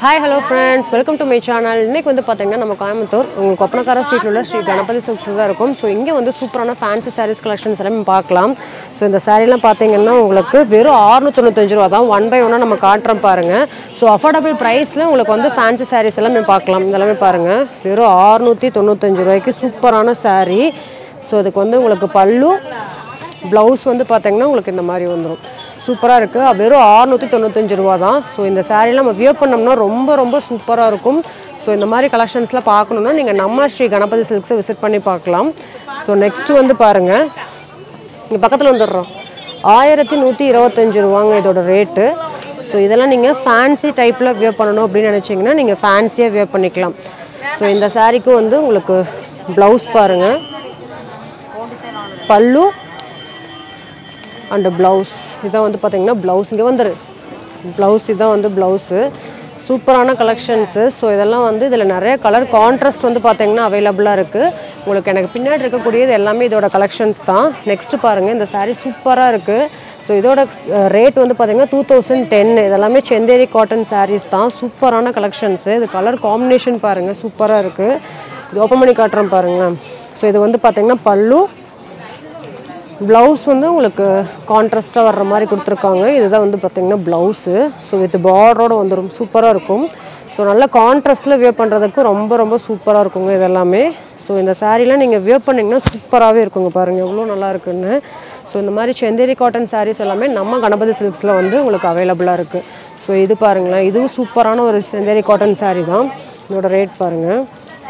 hi hello friends welcome to my channel இன்னைக்கு வந்து பார்த்தீங்கன்னா நம்ம கோயம்புத்தூர் உங்களுக்கு ஒப்பனக்கார ஸ்ட்ரீட்டில் உள்ள ஸ்ரீ கணபதி சில்க்ஸ் தான் இருக்கும் ஸோ இங்கே வந்து சூப்பரான ஃபேன்சி சாரீஸ் கலெக்ஷன்ஸ் எல்லாமே பார்க்கலாம் ஸோ இந்த சாரீலாம் பார்த்தீங்கன்னா உங்களுக்கு வெறும் 695 ரூபா தான் ஒன் பை ஒன்னாக நம்ம காட்டுறோம் பாருங்கள் ஸோ அஃபோர்டபுள் ப்ரைஸில் உங்களுக்கு வந்து ஃபேன்சி சாரீஸ் எல்லாமே பார்க்கலாம் இதெல்லாமே பாருங்கள் வெறும் அறுநூற்றி தொண்ணூத்தஞ்சு ரூபாய்க்கு சூப்பரான saree ஸோ அதுக்கு வந்து உங்களுக்கு பல்லு ப்ளவுஸ் வந்து பார்த்தீங்கன்னா உங்களுக்கு இந்த மாதிரி வந்துடும் சூப்பராக இருக்குது வெறும் 695 தொண்ணூத்தஞ்சு ரூபா தான் ஸோ இந்த சாரீலாம் நம்ம வியர் பண்ணோம்னா ரொம்ப ரொம்ப சூப்பராக இருக்கும் ஸோ இந்த மாதிரி கலெக்ஷன்ஸ்லாம் பார்க்கணுன்னா நீங்கள் நம்ம ஸ்ரீ கணபதி சில்க்ஸை விசிட் பண்ணி பார்க்கலாம் ஸோ நெக்ஸ்ட்டு வந்து பாருங்கள் இங்கே பக்கத்தில் வந்துடுறோம் ஆயிரத்தி நூற்றி இருபத்தஞ்சு ரூபாங்க இதோட ரேட்டு ஸோ இதெல்லாம் நீங்கள் ஃபேன்சி டைப்பில் வியர் பண்ணணும் அப்படின்னு நினச்சிங்கன்னா நீங்கள் ஃபேன்சியாக வியர் பண்ணிக்கலாம் ஸோ இந்த சாரீக்கு வந்து உங்களுக்கு ப்ளவுஸ் பாருங்கள் பல்லு அண்டு ப்ளவுஸ் இதான் வந்து பார்த்தீங்கன்னா ப்ளவுஸ் இங்கே வந்துரு ப்ளவுஸ் இதான் வந்து ப்ளவுஸு சூப்பரான கலெக்ஷன்ஸு ஸோ இதெல்லாம் வந்து இதில் நிறைய கலர் கான்ட்ராஸ்ட் வந்து பார்த்தீங்கன்னா அவைலபிளாக இருக்குது உங்களுக்கு எனக்கு பின்னாடி இருக்கக்கூடியது எல்லாமே இதோட கலெக்ஷன்ஸ் தான் நெக்ஸ்ட்டு பாருங்கள் இந்த saree சூப்பராக இருக்குது ஸோ இதோட ரேட் வந்து பார்த்தீங்கன்னா டூ தௌசண்ட் டென் இதெல்லாமே செந்தேரி காட்டன் sarees தான் சூப்பரான கலெக்ஷன்ஸு இது கலர் காம்பினேஷன் பாருங்கள் சூப்பராக இருக்குது இது ஓப்பன் பண்ணி காட்டுறேன் பாருங்கள் ஸோ இது வந்து பார்த்தீங்கன்னா பல்லு ப்ளவுஸ் வந்து உங்களுக்கு கான்ட்ராஸ்ட்டாக வர்ற மாதிரி கொடுத்துருக்காங்க இதுதான் வந்து பார்த்தீங்கன்னா ப்ளவுஸு ஸோ வித் பார்டரோட வந்துடும் சூப்பராக இருக்கும் ஸோ நல்ல கான்ட்ராஸ்ட்டில் வியர் பண்ணுறதுக்கு ரொம்ப ரொம்ப சூப்பராக இருக்குங்க இதெல்லாமே ஸோ இந்த சாரீலாம் நீங்கள் வியர் பண்ணிங்கன்னா சூப்பராகவே இருக்குங்க பாருங்கள் எவ்வளோ நல்லா இருக்குன்னு ஸோ இந்த மாதிரி செந்தேரி காட்டன் சாரீஸ் எல்லாமே நம்ம கணபதி சில்க்ஸில் வந்து உங்களுக்கு அவைலபிளாக இருக்குது ஸோ இது பாருங்களேன் இதுவும் சூப்பரான ஒரு செந்தேரி காட்டன் saree தான் இதோட ரேட் பாருங்கள்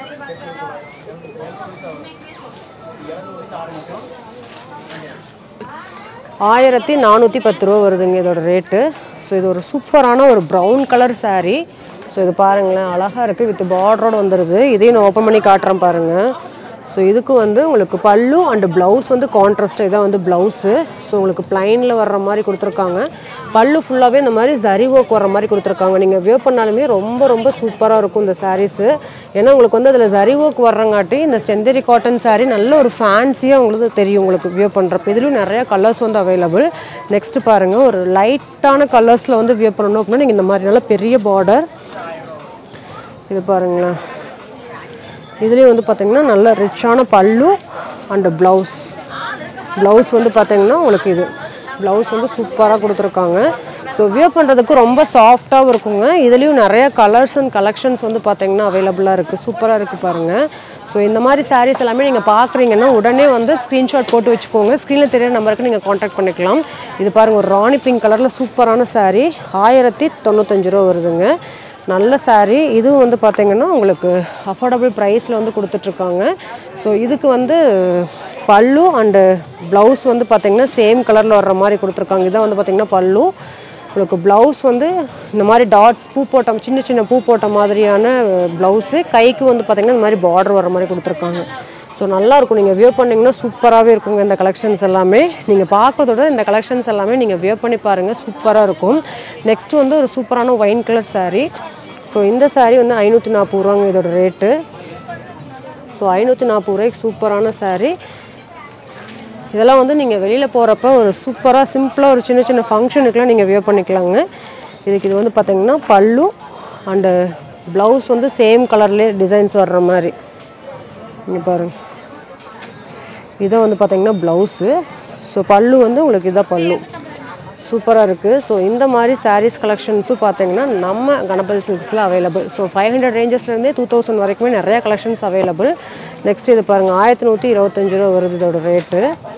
ஆயிரத்தி நானூற்றி பத்து ரூபா வருதுங்க இதோட ரேட்டு ஸோ இது ஒரு சூப்பரான ஒரு ப்ரௌன் கலர் saree ஸோ இது பாருங்களேன் அழகாக இருக்குது வித் பார்டரோட வந்துடுது இதையும் நான் ஓப்பன் பண்ணி காட்டுறேன் பாருங்கள் ஸோ இதுக்கு வந்து உங்களுக்கு பல்லு அண்டு ப்ளவுஸ் வந்து கான்ட்ராஸ்ட் இதான் வந்து ப்ளவுஸு ஸோ உங்களுக்கு ப்ளைனில் வர்ற மாதிரி கொடுத்துருக்காங்க பல்லு ஃபுல்லாகவே இந்த மாதிரி ஜரி ஒர்க் வர்ற மாதிரி கொடுத்துருக்காங்க நீங்கள் வியர் பண்ணாலுமே ரொம்ப ரொம்ப சூப்பராக இருக்கும் இந்த சாரீஸு ஏன்னா உங்களுக்கு வந்து அதில் ஜரி ஒர்க் வர்றங்காட்டி இந்த செந்தேரி காட்டன் saree நல்ல ஒரு ஃபேன்சியாக உங்களுக்கு தெரியும் உங்களுக்கு வியர் பண்ணுறப்ப இதுலேயும் நிறைய கலர்ஸ் வந்து அவைலபிள் நெக்ஸ்ட்டு பாருங்கள் ஒரு லைட்டான கலர்ஸில் வந்து வியர் பண்ணணும் அப்படின்னா நீங்கள் இந்த மாதிரி நல்ல பெரிய பார்டர் இது பாருங்களேன் இதுலேயும் வந்து பார்த்தீங்கன்னா நல்ல ரிச்சான பல்லு அண்டு ப்ளவுஸ் ப்ளவுஸ் வந்து பார்த்தீங்கன்னா உங்களுக்கு இது ப்ளவுஸ் வந்து சூப்பராக கொடுத்துருக்காங்க ஸோ வியர் பண்ணுறதுக்கு ரொம்ப சாஃப்டாகவும் இருக்குங்க இதுலேயும் நிறைய கலர்ஸ் அண்ட் கலெக்ஷன்ஸ் வந்து பார்த்தீங்கன்னா அவைலபிளாக இருக்குது சூப்பராக இருக்குது பாருங்கள் ஸோ இந்த மாதிரி சாரீஸ் எல்லாமே நீங்கள் பார்க்குறீங்கன்னா உடனே வந்து ஸ்க்ரீன்ஷாட் போட்டு வச்சுக்கோங்க ஸ்க்ரீனில் தெரிய நம்பருக்கு நீங்கள் காண்டாக்ட் பண்ணிக்கலாம் இது பாருங்கள் ஒரு ராணி பிங்க் கலரில் சூப்பரான saree ஆயிரத்தி தொண்ணூத்தஞ்சு ரூபா வருதுங்க நல்ல saree இதுவும் வந்து பார்த்தீங்கன்னா உங்களுக்கு அஃபோர்டபுள் ப்ரைஸில் வந்து கொடுத்துட்ருக்காங்க ஸோ இதுக்கு வந்து பல்லு அண்டு ப்ளவுஸ் வந்து பார்த்தீங்கன்னா சேம் கலரில் வர்ற மாதிரி கொடுத்துருக்காங்க இதான் வந்து பார்த்தீங்கன்னா பல்லு உங்களுக்கு ப்ளவுஸ் வந்து இந்த மாதிரி டாட்ஸ் பூ போட்ட சின்ன சின்ன பூ போட்ட மாதிரியான ப்ளவுஸு கைக்கு வந்து பார்த்தீங்கன்னா இந்த மாதிரி பார்டர் வர மாதிரி கொடுத்துருக்காங்க ஸோ நல்லா இருக்கும் நீங்கள் வியர் பண்ணிங்கன்னா சூப்பராகவே இருக்குங்க இந்த கலெக்ஷன்ஸ் எல்லாமே நீங்கள் பார்க்கறதோட இந்த கலெக்ஷன்ஸ் எல்லாமே நீங்கள் வியர் பண்ணி பாருங்கள் சூப்பராக இருக்கும் நெக்ஸ்ட் வந்து ஒரு சூப்பரான ஒயின் கலர் saree ஸோ இந்த saree வந்து ஐநூற்றி நாற்பது ரூபாங்க இதோட ரேட்டு ஸோ ஐநூற்றி நாற்பது ரூபாய்க்கு சூப்பரான saree இதெல்லாம் வந்து நீங்கள் வெளியில் போகிறப்ப ஒரு சூப்பராக சிம்பிளாக ஒரு சின்ன சின்ன ஃபங்க்ஷனுக்குலாம் நீங்கள் வியர் பண்ணிக்கலாங்க இதுக்கு இது வந்து பார்த்தீங்கன்னா பல்லு அண்டு ப்ளவுஸ் வந்து சேம் கலர்லேயே டிசைன்ஸ் வர்ற மாதிரி இங்கே பாருங்க இதை வந்து பார்த்தீங்கன்னா ப்ளவுஸு ஸோ பல்லு வந்து உங்களுக்கு இதான் பல்லு சூப்பராக இருக்குது ஸோ இந்த மாதிரி சாரீஸ் கலெக்ஷன்ஸும் பார்த்தீங்கன்னா நம்ம கணபதி சில்க்ஸில் அவைலபிள் ஸோ ஃபைவ் ஹண்ட்ரட் ரேஞ்சஸ்லேருந்தே டூ தௌசண்ட் வரைக்குமே நிறைய கலெக்ஷன்ஸ் அவைலபிள் நெக்ஸ்ட் இது பாருங்கள் ஆயிரத்தி நூற்றி இருபத்தஞ்சு ரூபா வருது இதோட ரேட்டு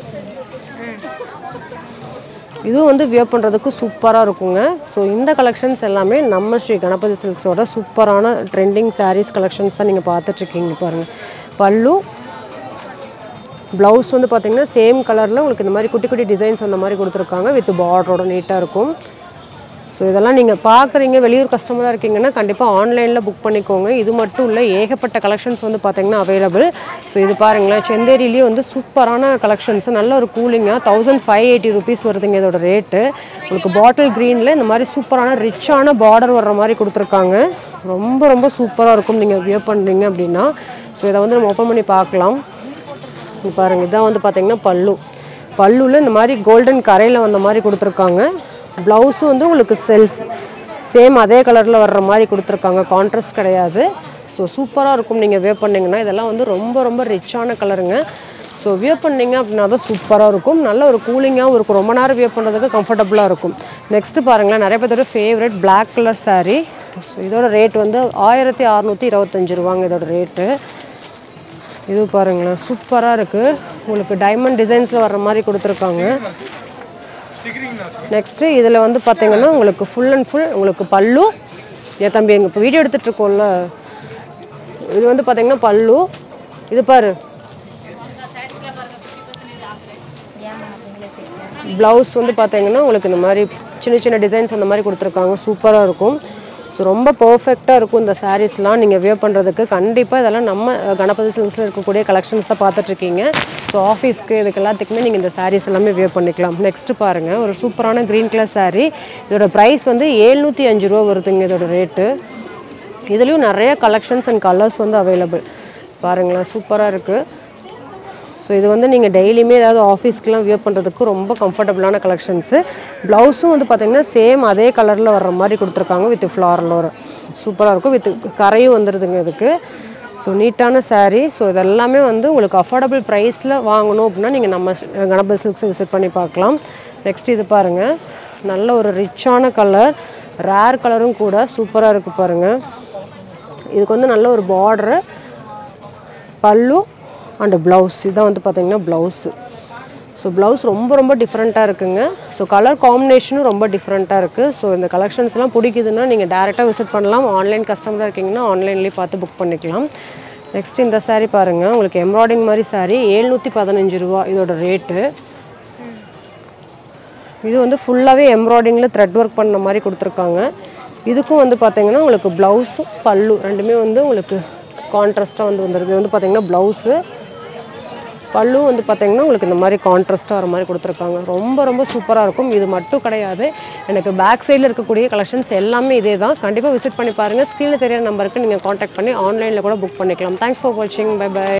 இதுவும் வந்து வியர் பண்ணுறதுக்கு சூப்பராக இருக்குங்க ஸோ இந்த கலெக்ஷன்ஸ் எல்லாமே நம்ம ஸ்ரீ கணபதி சில்க்ஸோட சூப்பரான ட்ரெண்டிங் சாரீஸ் கலெக்ஷன்ஸ் தான் நீங்கள் பார்த்துட்ருக்கீங்க பாருங்கள் பல்லு ப்ளவுஸ் வந்து பார்த்தீங்கன்னா சேம் கலரில் உங்களுக்கு இந்த மாதிரி குட்டி குட்டி டிசைன்ஸ் அந்த மாதிரி கொடுத்துருக்காங்க வித் பார்டரோட நீட்டாக இருக்கும் ஸோ இதெல்லாம் நீங்கள் பார்க்குறீங்க வெளியூர் கஸ்டமராக இருக்கீங்கன்னா கண்டிப்பாக ஆன்லைனில் புக் பண்ணிக்கோங்க இது மட்டும் இல்லை ஏகப்பட்ட கலெக்ஷன்ஸ் வந்து பார்த்தீங்கன்னா அவைலபிள் ஸோ இது பாருங்களேன் செந்தேரிலேயே வந்து சூப்பரான கலெக்ஷன்ஸ் நல்ல ஒரு கூலிங்காக தௌசண்ட் ஃபைவ் எயிட்டி ருபீஸ் வருதுங்க இதோட ரேட்டு உங்களுக்கு பாட்டில் க்ரீனில் இந்த மாதிரி சூப்பரான ரிச்சான பார்டர் வர்ற மாதிரி கொடுத்துருக்காங்க ரொம்ப ரொம்ப சூப்பராக இருக்கும் நீங்கள் வியர் பண்ணுறீங்க அப்படின்னா ஸோ இதை வந்து நம்ம ஓப்பன் பண்ணி பார்க்கலாம் இங்க பாருங்க இதான் வந்து பார்த்தீங்கன்னா பல்லு பல்லுல இந்த மாதிரி கோல்டன் கரையில் வந்த மாதிரி கொடுத்துருக்காங்க ப்ளவுஸும் வந்து உங்களுக்கு செல்ஃப் சேம் அதே கலரில் வர்ற மாதிரி கொடுத்துருக்காங்க கான்ட்ராஸ்ட் கிடையாது ஸோ சூப்பராக இருக்கும் நீங்கள் வேர் பண்ணிங்கன்னா இதெல்லாம் வந்து ரொம்ப ரொம்ப ரிச்சான கலருங்க ஸோ வியர் பண்ணீங்க அப்படின்னா தான் சூப்பராக இருக்கும் நல்ல ஒரு கூலிங்காகவும் இருக்கும் ரொம்ப நேரம் வியர் பண்ணுறதுக்கு கம்ஃபர்டபுளாக இருக்கும் நெக்ஸ்ட்டு பாருங்களேன் நிறைய பேர்த்தோட favourite Black colour saree so இதோட ரேட் வந்து ஆயிரத்தி அறநூற்றி இருபத்தஞ்சி ரூபாங்க இதோட ரேட்டு இது பாருங்களேன் சூப்பராக இருக்குது உங்களுக்கு டைமண்ட் டிசைன்ஸில் வர்ற மாதிரி கொடுத்துருக்காங்க நெக்ஸ்ட்டு இதில் வந்து பார்த்தீங்கன்னா உங்களுக்கு ஃபுல் அண்ட் ஃபுல் உங்களுக்கு பல்லு என் தம்பி எங்கள் இப்போ வீடியோ எடுத்துகிட்டு இருக்கோம்ல இது வந்து பார்த்தீங்கன்னா பல்லு இது பாரு ப்ளவுஸ் வந்து பார்த்தீங்கன்னா உங்களுக்கு இந்த மாதிரி சின்ன சின்ன டிசைன்ஸ் அந்த மாதிரி கொடுத்துருக்காங்க சூப்பராக இருக்கும் ஸோ ரொம்ப பர்ஃபெக்டாக இருக்கும் இந்த சாரீஸ்லாம் நீங்கள் வியர் பண்ணுறதுக்கு கண்டிப்பாக இதெல்லாம் நம்ம அஹ், கணபதி சில்க்ஸில் இருக்கக்கூடிய கலெக்ஷன்ஸ் தான் பார்த்துட்ருக்கீங்க ஸோ ஆஃபீஸ்க்கு இதுக்கு எல்லாத்துக்குமே நீங்கள் இந்த சாரீஸ் எல்லாமே வியர் பண்ணிக்கலாம் நெக்ஸ்ட்டு பாருங்கள் ஒரு சூப்பரான க்ரீன் கலர் saree இதோட ப்ரைஸ் வந்து ஏழ்நூற்றி அஞ்சு ரூபா வருதுங்க இதோட ரேட்டு இதுலேயும் நிறைய கலெக்ஷன்ஸ் அண்ட் கலர்ஸ் வந்து அவைலபிள் பாருங்களேன் சூப்பராக இருக்குது ஸோ இது வந்து நீங்கள் டெய்லியுமே ஏதாவது ஆஃபீஸ்க்குலாம் வியர் பண்ணுறதுக்கு ரொம்ப கம்ஃபர்டபுளான கலெக்ஷன்ஸு ப்ளவுஸும் வந்து பார்த்திங்கன்னா சேம் அதே கலரில் வர்ற மாதிரி கொடுத்துருக்காங்க வித் ஃப்ளாரில் ஒரு சூப்பராக இருக்கும் வித் கரையும் வந்துடுதுங்க இதுக்கு ஸோ நீட்டான saree ஸோ இதெல்லாமே வந்து உங்களுக்கு அஃபோர்டபுள் ப்ரைஸில் வாங்கணும் அப்படின்னா நீங்கள் நம்ம கணபதி சில்க்ஸ் விசிட் பண்ணி பார்க்கலாம் நெக்ஸ்ட் இது பாருங்கள் நல்ல ஒரு ரிச்சான கலர் ரேர் கலரும் கூட சூப்பராக இருக்குது பாருங்கள் இதுக்கு வந்து நல்ல ஒரு பார்டரு பல்லு அண்டு ப்ளவுஸ் இதுதான் வந்து பார்த்தீங்கன்னா ப்ளவுஸு ஸோ ப்ளவுஸ் ரொம்ப ரொம்ப டிஃப்ரெண்ட்டாக இருக்குங்க ஸோ கலர் காம்பினேஷனும் ரொம்ப டிஃப்ரெண்ட்டாக இருக்குது ஸோ இந்த கலெக்ஷன்ஸ்லாம் பிடிக்குதுன்னா நீங்கள் டேரெக்டாக விசிட் பண்ணலாம் ஆன்லைன் கஸ்டமராக இருக்கீங்கன்னா ஆன்லைன்லேயே பார்த்து புக் பண்ணிக்கலாம் நெக்ஸ்ட் இந்த saree பாருங்கள் உங்களுக்கு எம்ப்ராய்டிங் மாதிரி saree ஏழ்நூற்றி பதினஞ்சு ரூபா இதோட ரேட்டு இது வந்து ஃபுல்லாகவே எம்ப்ராய்டிங்கில் த்ரெட் ஒர்க் பண்ண மாதிரி கொடுத்துருக்காங்க இதுக்கும் வந்து பார்த்தீங்கன்னா உங்களுக்கு ப்ளவுஸும் பல்லு ரெண்டுமே வந்து உங்களுக்கு கான்ட்ராஸ்ட்டாக வந்து வந்துருது இது வந்து பார்த்தீங்கன்னா ப்ளவுஸு பல்லு வந்து பார்த்தீங்கன்னா உங்களுக்கு இந்த மாதிரி கான்ட்ராஸ்ட்டாக வர மாதிரி கொடுத்துருக்காங்க ரொம்ப ரொம்ப சூப்பராக இருக்கும் இது மட்டும் கிடையாது எனக்கு பேக் சைடில் இருக்கக்கூடிய கலெக்ஷன்ஸ் எல்லாமே இதே தான் கண்டிப்பாக விசிட் பண்ணி பாருங்கள் ஸ்க்ரீனில் தெரியிற நம்பருக்கு நீங்கள் காண்டாக்ட் பண்ணி ஆன்லைனில் கூட புக் பண்ணிக்கலாம் தேங்க்ஸ் ஃபார் வாட்சிங் பை பை